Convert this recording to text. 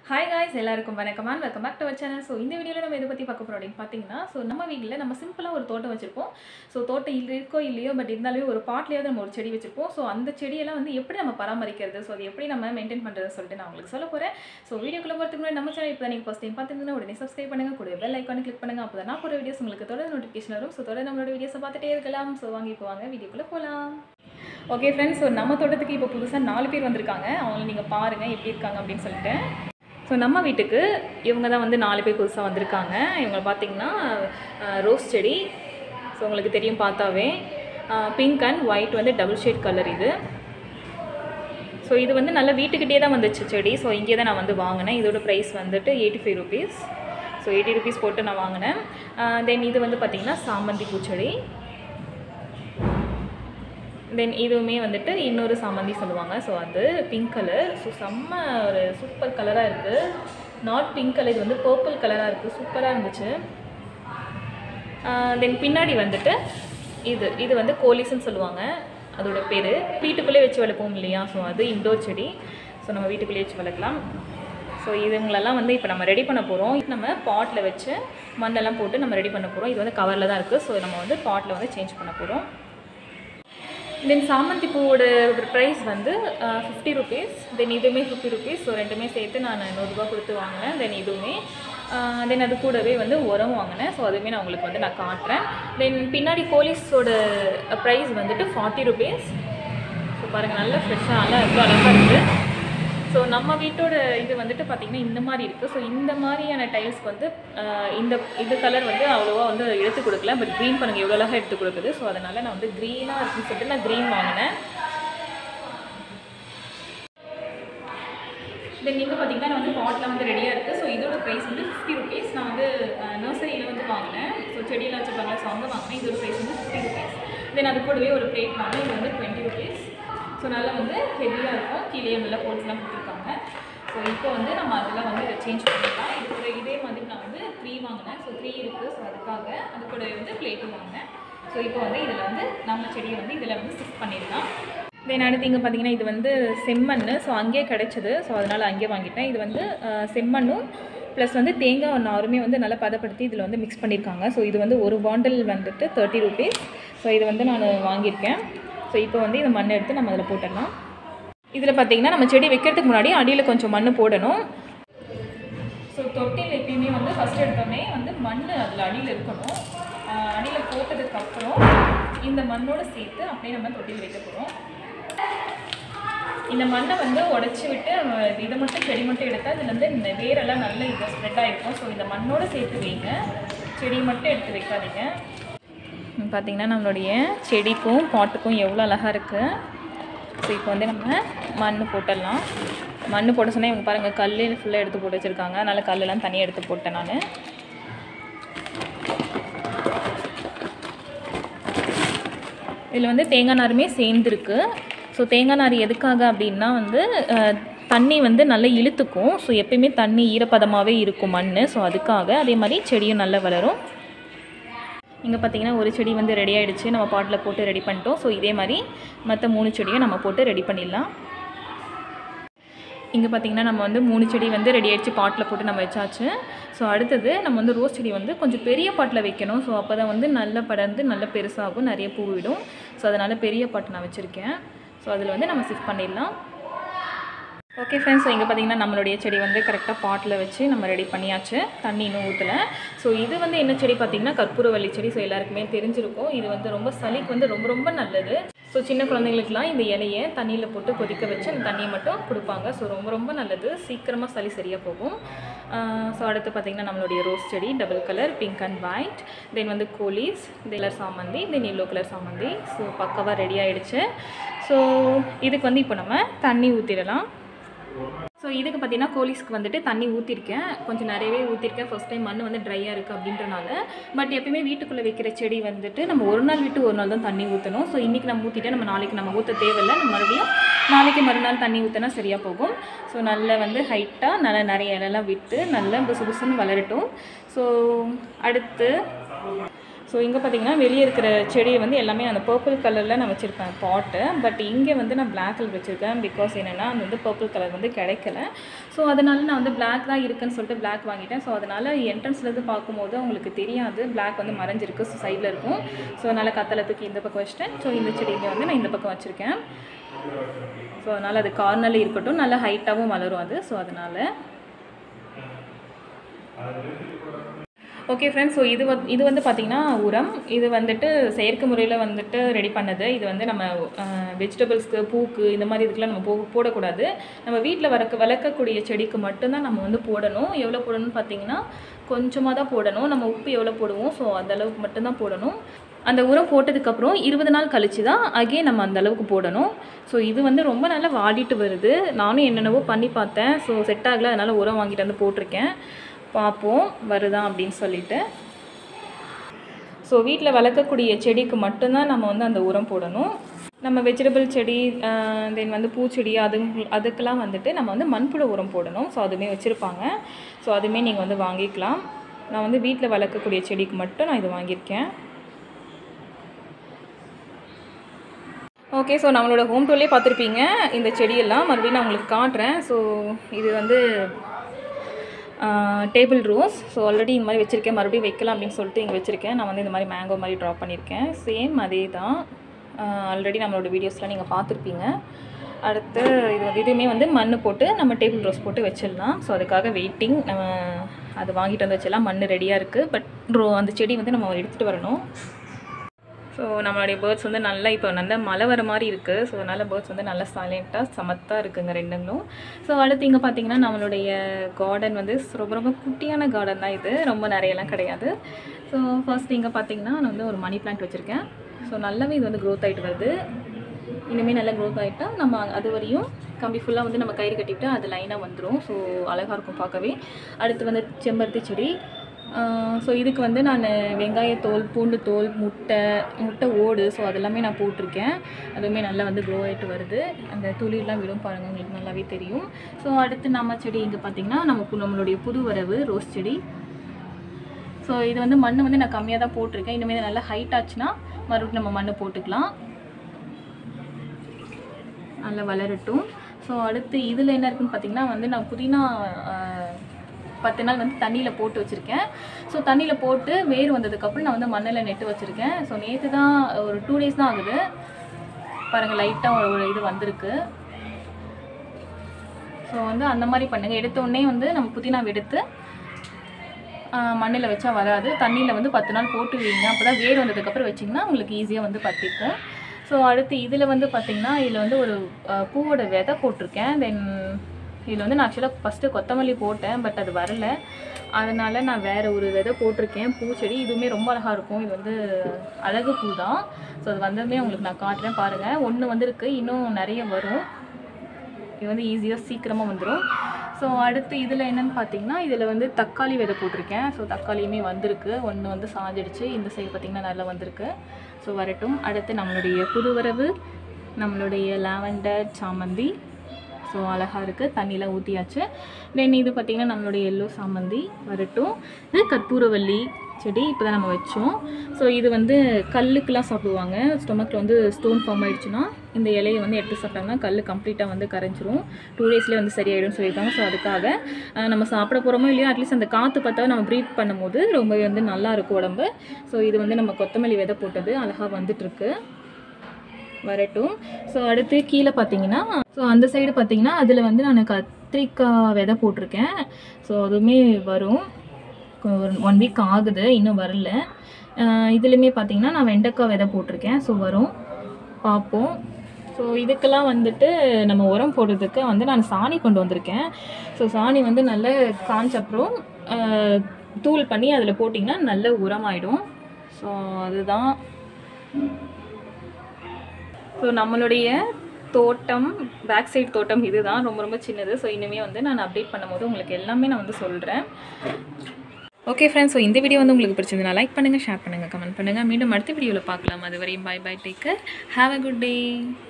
hi guys எல்லாருக்கும் வணக்கம் and welcome back to our channel so இந்த வீடியோவில் நம்ம எதை பற்றி பார்க்க போகிறோம் அப்படின்னு பார்த்தீங்கன்னா ஸோ நம்ம வீட்டில் நம்ம சிம்பிளாக ஒரு தோட்டம் வச்சுருப்போம் ஸோ தோட்டம் இல்லை இருக்கோ இல்லையோ பட் இருந்தாலும் ஒரு பாட்லேயாவது நம்ம ஒரு செடி வச்சுருப்போம் ஸோ அந்த செடியெல்லாம் வந்து எப்படி நம்ம பராமரிக்கிறது ஸோ அது எப்படி நம்ம மெயின்டைன் பண்ணுறது சொல்லிட்டு நான் உங்களுக்கு சொல்ல போகிறேன் ஸோ வீடியோக்குள்ள போகிறதுக்கு முன்னாடி நம்ம சேனல் இப்போ நீங்கள் ஃபஸ்ட் டைம் பார்த்துருந்தீங்கன்னா உடனே சப்ஸ்கிரைப் பண்ணுங்கள் கூட பெல் ஐக்கானு கிளிக் பண்ணுங்கள் அப்போ தான் நான் போகிற வீடியோஸ் உங்களுக்கு தொடர்ந்து நோட்டிஃபிகேஷன் வரும் ஸோ தொடர்ந்து நம்மளோட வீடியோஸை பார்த்துட்டே இருக்கலாம் ஸோ வாங்கி இப்போ வாங்க வீடியோக்குள்ளே போகலாம் ஓகே ஃப்ரெண்ட்ஸ் ஸோ நம்ம தோட்டத்துக்கு இப்போ புதுசாக நாலு பேர் வந்திருக்காங்க அவங்கள நீங்கள் பாருங்கள் எப்படி இருக்காங்க அப்படின்னு சொல்லிட்டு ஸோ நம்ம வீட்டுக்கு இவங்க தான் வந்து நாலு பேர் புதுசாக வந்திருக்காங்க இவங்க பார்த்தீங்கன்னா ரோஸ் செடி ஸோ உங்களுக்கு தெரியும் பார்த்தாவே பிங்க் அண்ட் ஒயிட் வந்து டபுள் ஷேட் கலர் இது ஸோ இது வந்து நல்ல வீட்டுக்கிட்டே தான் வந்துச்சு செடி ஸோ இங்கே தான் நான் வந்து வாங்கினேன் இதோட ப்ரைஸ் வந்துட்டு eighty five rupees so eighty rupees போட்டு நான் வாங்கினேன் தென் இது வந்து பார்த்திங்கன்னா சாமந்தி பூச்செடி தென் இதுவுமே வந்துட்டு இன்னொரு சாமந்தி சொல்லுவாங்க ஸோ அது பிங்க் கலர் ஸோ செம்ம ஒரு சூப்பர் கலராக இருக்குது நாட் பிங்க் கலர் இது வந்து பர்பிள் கலராக இருக்குது சூப்பராக இருந்துச்சு தென் பின்னாடி வந்துட்டு இது இது வந்து கோலிஸ்ன்னு சொல்லுவாங்க அதோட பேர் வீட்டுக்குள்ளே வச்சு வளர்ப்போம் இல்லையா ஸோ அது இண்டோர் செடி ஸோ நம்ம வீட்டுக்குள்ளேயே வச்சு வளர்க்கலாம் ஸோ இதுங்களெல்லாம் வந்து இப்போ நம்ம ரெடி பண்ண போகிறோம் நம்ம பாட்டில் வச்சு மண்ணெல்லாம் போட்டு நம்ம ரெடி பண்ண போகிறோம் இது வந்து கவரில் தான் இருக்குது ஸோ நம்ம வந்து பாட்டில் வந்து சேஞ்ச் பண்ண போகிறோம் தென் சாமந்தி பூவோட ப்ரைஸ் வந்து ஃபிஃப்டி ருபீஸ் தென் இதுவுமே ஃபிஃப்டி ருபீஸ் ஸோ ரெண்டுமே சேர்த்து நான் நூறுரூவா கொடுத்து வாங்கினேன் தென் இதுவுமே தென் அது கூடவே வந்து உரம் வாங்கினேன் ஸோ அதுவுமே நான் உங்களுக்கு வந்து நான் காட்டுறேன் தென் பின்னாடி போலீஸோட ப்ரைஸ் வந்துட்டு ஃபார்ட்டி ருபீஸ் ஸோ பாருங்கள் நல்லா ஃப்ரெஷ்ஷாக நல்லா எவ்வளோ அழகாக இருக்குது ஸோ நம்ம வீட்டோட இது வந்துட்டு பார்த்திங்கன்னா இந்த மாதிரி இருக்குது ஸோ இந்த மாதிரியான டைல்ஸ்க்கு வந்து இந்த இது கலர் வந்து அவ்வளோவா வந்து எடுத்து கொடுக்கல பட் க்ரீன் பண்ணுங்கள் எவ்வளோ அழகாக எடுத்து கொடுக்குது ஸோ அதனால் நான் வந்து க்ரீனாக இருக்குன்னு சொல்லிட்டு நான் க்ரீன் வாங்கினேன் தென் நீங்கள் பார்த்தீங்கன்னா நான் வந்து பாட்டில் வந்து ரெடியாக இருக்குது ஸோ இதோட ப்ரைஸ் வந்து ஃபிஃப்டி ருபீஸ் நான் வந்து நர்சரியில் வந்து வாங்கினேன் ஸோ செடியெல்லாம் வச்சுருப்பாங்க ஸோ அங்கே வாங்கினேன் இதோட ப்ரைஸ் வந்து ஃபிஃப்டி ருபீஸ் தென் அது கூடவே ஒரு பிளேட் வாங்கினேன் இது வந்து டுவெண்ட்டி ருபீஸ் ஸோ நல்லா வந்து ஹெவியாக இருக்கும் கீழே நல்லா போட்ஸ்லாம் கொடுத்துருக்காங்க ஸோ இப்போ வந்து நம்ம அதெல்லாம் வந்து இதை சேஞ்ச் பண்ணிக்கலாம் இது கூட இதே மாதிரி நான் வந்து த்ரீ வாங்கினேன் ஸோ த்ரீ இருக்குது ஸோ அதுக்காக அது கூட வந்து பிளேட்டும் வாங்கினேன் ஸோ இப்போ வந்து இதில் வந்து நம்ம செடியை வந்து இதில் வந்து ஷிஃப்ட் பண்ணிடலாம் தென் அடுத்து இங்கே பார்த்தீங்கன்னா இது வந்து செம்மண் ஸோ அங்கேயே கிடச்சிது ஸோ அதனால் அங்கேயே வாங்கிட்டேன் இது வந்து செம்மண்ணும் ப்ளஸ் வந்து தேங்காய் நாருமே வந்து நல்லா பதப்படுத்தி இதில் வந்து மிக்ஸ் பண்ணியிருக்காங்க ஸோ இது வந்து ஒரு பாண்டில் வந்துட்டு தேர்ட்டி ருபீஸ் ஸோ இது வந்து நான் வாங்கியிருக்கேன் ஸோ இப்போ வந்து இந்த மண்ணை எடுத்து நம்ம அதில் போட்டுடலாம் இதில் பார்த்திங்கன்னா நம்ம செடி வைக்கிறதுக்கு முன்னாடி அடியில் கொஞ்சம் மண் போடணும் ஸோ தொட்டில் எப்பயுமே வந்து ஃபஸ்ட் எடுத்தோடனே வந்து மண் அதில் அடியில் இருக்கணும் அடியில் போட்டதுக்கப்புறம் இந்த மண்ணோடு சேர்த்து அப்படியே நம்ம தொட்டில் வைக்க போகிறோம் இந்த மண்ணை வந்து உடச்சி விட்டு இதை மட்டும் செடி மட்டும் எடுத்தால் இதில் வந்து இந்த வேரெல்லாம் நல்ல இது ஸ்ப்ரெட் ஆகிருக்கும் ஸோ இந்த மண்ணோடு சேர்த்து வைங்க செடி மட்டும் எடுத்து வைக்காதீங்க பார்த்திங்கன்னா நம்மளுடைய செடிக்கும் பாட்டுக்கும் எவ்வளோ அழகாக இருக்குது ஸோ இப்போ வந்து நம்ம மண் போட்டுடலாம் மண் போட சொன்னால் இவங்க பாருங்கள் கல் ஃபுல்லாக எடுத்து போட்டு வச்சுருக்காங்க அதனால் கல்லெல்லாம் தனியாக எடுத்து போட்டேன் நான் இதில் வந்து தேங்காய் நாருமே சேர்ந்துருக்கு ஸோ தேங்காய் நார் எதுக்காக அப்படின்னா வந்து தண்ணி வந்து நல்லா இழுத்துக்கும் ஸோ எப்பயுமே தண்ணி ஈரப்பதமாகவே இருக்கும் மண் ஸோ அதுக்காக அதே மாதிரி செடியும் நல்லா வளரும் இங்கே பார்த்தீங்கன்னா ஒரு செடி வந்து ரெடி ஆகிடுச்சு நம்ம பாட்டில் போட்டு ரெடி பண்ணிட்டோம் ஸோ இதே மாதிரி மற்ற மூணு செடியும் நம்ம போட்டு ரெடி பண்ணிடலாம் இங்கே பார்த்தீங்கன்னா நம்ம வந்து மூணு செடி வந்து ரெடி ஆகிடுச்சு பாட்டில் போட்டு நம்ம வச்சாச்சு ஸோ அடுத்தது நம்ம வந்து ரோஸ் செடி வந்து கொஞ்சம் பெரிய பாட்டில் வைக்கணும் ஸோ அப்போ தான் வந்து நல்லா படர்ந்து நல்லா பெருசாகும் நிறைய பூ விடும் ஸோ அதனால் பெரிய பாட்டு நான் வச்சுருக்கேன் ஸோ அதில் வந்து நம்ம ஷிஃப்ட் பண்ணிடலாம் ஓகே ஃப்ரெண்ட்ஸ் ஸோ இங்கே பார்த்தீங்கன்னா நம்மளுடைய செடி வந்து கரெக்டாக பாட்டில் வச்சு நம்ம ரெடி பண்ணியாச்சு தண்ணி இன்னும் ஊற்றலை ஸோ இது வந்து என்ன செடி பார்த்திங்கன்னா கற்பூரவள்ளி செடி ஸோ எல்லாருக்குமே தெரிஞ்சிருக்கும் இது வந்து ரொம்ப சளிக்கு வந்து ரொம்ப ரொம்ப நல்லது ஸோ சின்ன குழந்தைங்களுக்குலாம் இந்த இலையை தண்ணியில் போட்டு கொதிக்க வச்சு அந்த தண்ணியை மட்டும் கொடுப்பாங்க ஸோ ரொம்ப ரொம்ப நல்லது சீக்கிரமாக சளி சரியாக போகும் ஸோ அடுத்து பார்த்திங்கன்னா நம்மளுடைய ரோஸ் செடி double colour pink and white then வந்து கோலிஸ் கலர் சாமந்தி தென் எல்லோ கலர் சாமந்தி ஸோ பக்கவாக ரெடி ஆகிடுச்சு ஸோ இதுக்கு வந்து இப்போ நம்ம தண்ணி ஊற்றிடலாம் ஸோ இதுக்கு பார்த்தீங்கன்னா கோலிஸ்க்கு வந்துட்டு தண்ணி ஊற்றிருக்கேன் கொஞ்சம் நிறையவே ஊற்றிருக்கேன் ஃபஸ்ட் டைம் மண் வந்து ட்ரையாக இருக்குது அப்படின்றனால பட் எப்பயுமே வீட்டுக்குள்ளே வைக்கிற செடி வந்துட்டு நம்ம ஒரு நாள் விட்டு ஒரு நாள் தான் தண்ணி ஊற்றணும் ஸோ இன்றைக்கி நம்ம ஊற்றிட்டு நம்ம நாளைக்கு நம்ம ஊற்ற தேவையில்லை நம்ம மறுபடியும் நாளைக்கு மறுநாள் தண்ணி ஊற்றினா சரியாக போகும் ஸோ நல்லா வந்து ஹைட்டாக நல்லா நிறைய இலெல்லாம் விட்டு நல்லா புசு புசுன்னு வளரட்டும் ஸோ அடுத்து ஸோ இங்கே பார்த்தீங்கன்னா வெளியே இருக்கிற செடியை வந்து எல்லாமே அந்த பர்பிள் கலரில் நான் வச்சுருப்பேன் பாட்டு பட் இங்கே வந்து நான் பிளாக் கலர் வச்சுருக்கேன் பிகாஸ் என்னென்னா அந்த வந்து பர்பிள் கலர் வந்து கிடைக்கல ஸோ அதனால நான் வந்து பிளாக் தான் இருக்குன்னு சொல்லிட்டு பிளாக் வாங்கிட்டேன் ஸோ அதனால் என்ட்ரன்ஸ்லேருந்து பார்க்கும்போது அவங்களுக்கு தெரியாது பிளாக் வந்து மறைஞ்சிருக்கு ஸோ சைடில் இருக்கும் ஸோ அதனால் கத்தலை தூக்கி இந்த பக்கம் வச்சுட்டேன் ஸோ இந்த செடி இங்கே வந்து நான் இந்த பக்கம் வச்சுருக்கேன் ஸோ அதனால் அது கார்னரில் இருக்கட்டும் நல்லா ஹைட்டாகவும் வளரும் அது ஸோ அதனால் ஓகே ஃப்ரெண்ட்ஸ் ஸோ இது வந்து இது வந்து பார்த்திங்கன்னா உரம் இது வந்துட்டு செயற்கை முறையில் வந்துட்டு ரெடி பண்ணது இது வந்து நம்ம வெஜிடபிள்ஸ்க்கு பூக்கு இந்த மாதிரி இதுக்கெலாம் நம்ம போ போடக்கூடாது நம்ம வீட்டில் வளர்க்க வளர்க்கக்கூடிய செடிக்கு மட்டும்தான் நம்ம வந்து போடணும் எவ்வளோ போடணும்னு பார்த்தீங்கன்னா கொஞ்சமாக தான் போடணும் நம்ம உப்பு எவ்வளோ போடுவோம் ஸோ அந்த அளவுக்கு மட்டும்தான் போடணும் அந்த உரம் போட்டதுக்கப்புறம் இருபது நாள் கழிச்சு தான் அகே நம்ம அந்த அளவுக்கு போடணும் ஸோ இது வந்து ரொம்ப நல்லா வாடிட்டு வருது நானும் என்னென்னவோ பண்ணி பார்த்தேன் ஸோ செட் ஆகலை அதனால் உரம் வாங்கிட்டு வந்து போட்டிருக்கேன் பார்ப்போம் வருதா அப்படின்னு சொல்லிட்டு ஸோ வீட்டில் வளர்க்கக்கூடிய செடிக்கு மட்டும்தான் நம்ம வந்து அந்த உரம் போடணும் நம்ம வெஜிடபிள் செடி தென் வந்து பூச்செடி அது அதுக்கெல்லாம் வந்துட்டு நம்ம வந்து மண்புழு உரம் போடணும் ஸோ அதுவுமே வச்சுருப்பாங்க ஸோ அதுவுமே நீங்கள் வந்து வாங்கிக்கலாம் நான் வந்து வீட்டில் வளர்க்கக்கூடிய செடிக்கு மட்டும் நான் இது வாங்கியிருக்கேன் ஓகே ஸோ நம்மளோட ஹோம் டூர்லேயே பார்த்துருப்பீங்க இந்த செடியெல்லாம் மறுபடியும் நான் உங்களுக்கு காட்டுறேன் ஸோ இது வந்து டேபிள் ரோஸ் ஸோ ஆல்ரெடி இந்த மாதிரி வச்சுருக்கேன் மறுபடியும் வைக்கலாம் அப்படின்னு சொல்லிட்டு இங்கே வச்சுருக்கேன் நான் வந்து இந்த மாதிரி மேங்கோ மாதிரி ட்ராப் பண்ணியிருக்கேன் சேம் அதே தான் ஆல்ரெடி நம்மளோட வீடியோஸ்லாம் நீங்கள் பார்த்துருப்பீங்க அடுத்து இது வந்து இதுவுமே வந்து மண் போட்டு நம்ம டேபிள் ரோஸ் போட்டு வச்சிடலாம் ஸோ அதுக்காக வெயிட்டிங் நம்ம அது வாங்கிட்டு வந்து வச்சிடலாம் மண் ரெடியாக இருக்குது பட் ரோ அந்த செடி வந்து நம்ம எடுத்துகிட்டு வரணும் ஸோ நம்மளுடைய பேர்ட்ஸ் வந்து நல்லா இப்போ நல்ல மழை வர மாதிரி இருக்குது ஸோ அதனால் பேர்ட்ஸ் வந்து நல்லா சைலண்ட்டாக சமத்தாக இருக்குங்க ரெண்டுங்களும் ஸோ அடுத்து இங்கே பார்த்தீங்கன்னா நம்மளுடைய கார்டன் வந்து ரொம்ப ரொம்ப குட்டியான கார்டன் தான் இது ரொம்ப நிறையலாம் கிடையாது ஸோ ஃபர்ஸ்ட் இங்கே பார்த்தீங்கன்னா நான் வந்து ஒரு மணி பிளான்ட் வச்சுருக்கேன் ஸோ நல்லாவே இது வந்து க்ரோத் ஆகிட்டு வருது இனிமேல் நல்லா க்ரோத் ஆகிட்டா நம்ம அது வரையும் கம்பி ஃபுல்லாக வந்து நம்ம கயிறு கட்டிவிட்டு அது லைனாக வந்துடும் ஸோ அழகாக இருக்கும் பார்க்கவே அடுத்து வந்து செம்பருத்தி செடி ஸோ இதுக்கு வந்து நான் வெங்காயத்தோல் பூண்டு தோல் முட்டை முட்டை ஓடு ஸோ அதெல்லாமே நான் போட்டிருக்கேன் அதுவுமே நல்லா வந்து க்ரோ ஆகிட்டு வருது அந்த துளிர்லாம் விடும் பாருங்கள் உங்களுக்கு நல்லாவே தெரியும் ஸோ அடுத்து நம்ம செடி இங்கே பார்த்திங்கன்னா நம்ம பு- நம்மளுடைய புது வரவு ரோஸ் செடி ஸோ இது வந்து மண் வந்து நான் கம்மியாக தான் போட்டிருக்கேன் இனிமேல் நல்லா ஹைட் ஆச்சுன்னா மறுபடியும் நம்ம மண் போட்டுக்கலாம் நல்லா வளரட்டும் ஸோ அடுத்து இதில் என்ன இருக்குன்னு பார்த்தீங்கன்னா வந்து நான் புதினா ஆஹ், பத்து நாள் வந்து தண்ணியில் போட்டு வச்சுருக்கேன் ஸோ தண்ணியில் போட்டு வேர் வந்ததுக்கப்புறம் நான் வந்து மண்ணில் நெட்டு வச்சுருக்கேன் ஸோ நேற்று தான் ஒரு டூ டேஸ் தான் ஆகுது பாருங்கள் லைட்டாக ஒரு இது வந்திருக்கு ஸோ வந்து அந்த மாதிரி பண்ணுங்கள் எடுத்த உடனே வந்து நம்ம புதினாவை எடுத்து மண்ணில் வச்சா வராது தண்ணியில் வந்து பத்து நாள் போட்டு வைங்க அப்போ தான் வேர் வந்ததுக்கப்புறம் வச்சிங்கன்னா உங்களுக்கு ஈஸியாக வந்து பற்றிக்கும் ஸோ அடுத்து இதில் வந்து பார்த்திங்கன்னா இதில் வந்து ஒரு அஹ், பூவோட விதை போட்டிருக்கேன் தென் இதில் வந்து நான் ஆக்சுவலாக ஃபஸ்ட்டு கொத்தமல்லி போட்டேன் பட் அது வரல அதனால் நான் வேறு ஒரு விதை போட்டிருக்கேன் பூச்செடி இதுவுமே ரொம்ப அழகாக இருக்கும் இது வந்து அழகு பூ தான் ஸோ அது வந்ததுமே உங்களுக்கு நான் காட்டுறேன் பாருங்கள் ஒன்று வந்திருக்கு இன்னும் நிறைய வரும் இது வந்து ஈஸியாக சீக்கிரமாக வந்துடும் ஸோ அடுத்து இதில் என்னன்னு பார்த்தீங்கன்னா இதில் வந்து தக்காளி விதை போட்டிருக்கேன் ஸோ தக்காளியுமே வந்திருக்கு ஒன்று வந்து சாஞ்சிடுச்சு இந்த சைடு பார்த்திங்கன்னா நல்லா வந்திருக்கு ஸோ வரட்டும் அடுத்து நம்மளுடைய புது வரவு நம்மளுடைய லாவெண்டர் சாமந்தி ஸோ அழகாக இருக்குது தண்ணியில் ஊற்றியாச்சு தென் இது பார்த்திங்கன்னா நம்மளுடைய எல்லோ சாமந்தி வரட்டும் இது கற்பூரவல்லி செடி இப்போ தான் நம்ம வச்சோம் ஸோ இது வந்து கல்லுக்கெலாம் சாப்பிடுவாங்க ஸ்டொமக்கில் வந்து ஸ்டோன் ஃபார்ம் ஆயிடுச்சுன்னா இந்த இலையை வந்து எடுத்து சாப்பிட்டாங்கன்னா கல் கம்ப்ளீட்டாக வந்து கரைஞ்சிரும் டூ டேஸ்லேயே வந்து சரியாயிடும்னு சொல்லியிருக்காங்க ஸோ அதுக்காக அஹ், நம்ம சாப்பிட போகிறோமோ இல்லையோ அட்லீஸ்ட் அந்த காற்று பார்த்தா நம்ம ப்ரீத் பண்ணும்போது ரொம்பவே வந்து நல்லா இருக்கும் உடம்பு ஸோ இது வந்து நம்ம கொத்தமல்லி விதை போட்டது அழகாக வந்துட்டுருக்கு வரட்டும் ஸோ அடுத்து கீழே பார்த்தீங்கன்னா ஸோ அந்த சைடு பார்த்தீங்கன்னா அதில் வந்து நான் கத்திரிக்காய் விதை போட்டிருக்கேன் ஸோ அதுவுமே வரும் ஒரு ஒன் வீக் ஆகுது இன்னும் வரல அஹ் இதுலையுமே பார்த்தீங்கன்னா நான் வெண்டைக்காய் விதை போட்டிருக்கேன் ஸோ வரும் பார்ப்போம் ஸோ இதுக்கெல்லாம் வந்துட்டு நம்ம உரம் போடுறதுக்கு வந்து நான் சாணி கொண்டு வந்திருக்கேன் ஸோ சாணி வந்து நல்ல காஞ்ச அப்புறம் அஹ், தூள் பண்ணி அதில் போட்டிங்கன்னா நல்ல உரமாயிடும் ஸோ அதுதான் ஸோ நம்மளுடைய தோட்டம் பேக் சைடு தோட்டம் இதுதான் ரொம்ப ரொம்ப சின்னது ஸோ இனிமேல் வந்து நான் அப்டேட் பண்ணும்போது உங்களுக்கு எல்லாமே நான் வந்து சொல்கிறேன் ஓகே ஃப்ரெண்ட்ஸ் ஸோ இந்த வீடியோ வந்து உங்களுக்கு பிடிச்சிருந்தா லைக் பண்ணுங்கள் ஷேர் பண்ணுங்கள் கமெண்ட் பண்ணுங்கள் மீண்டும் அடுத்த வீடியோவில் பார்க்கலாம் அது வரையும் bye bye take care have a good day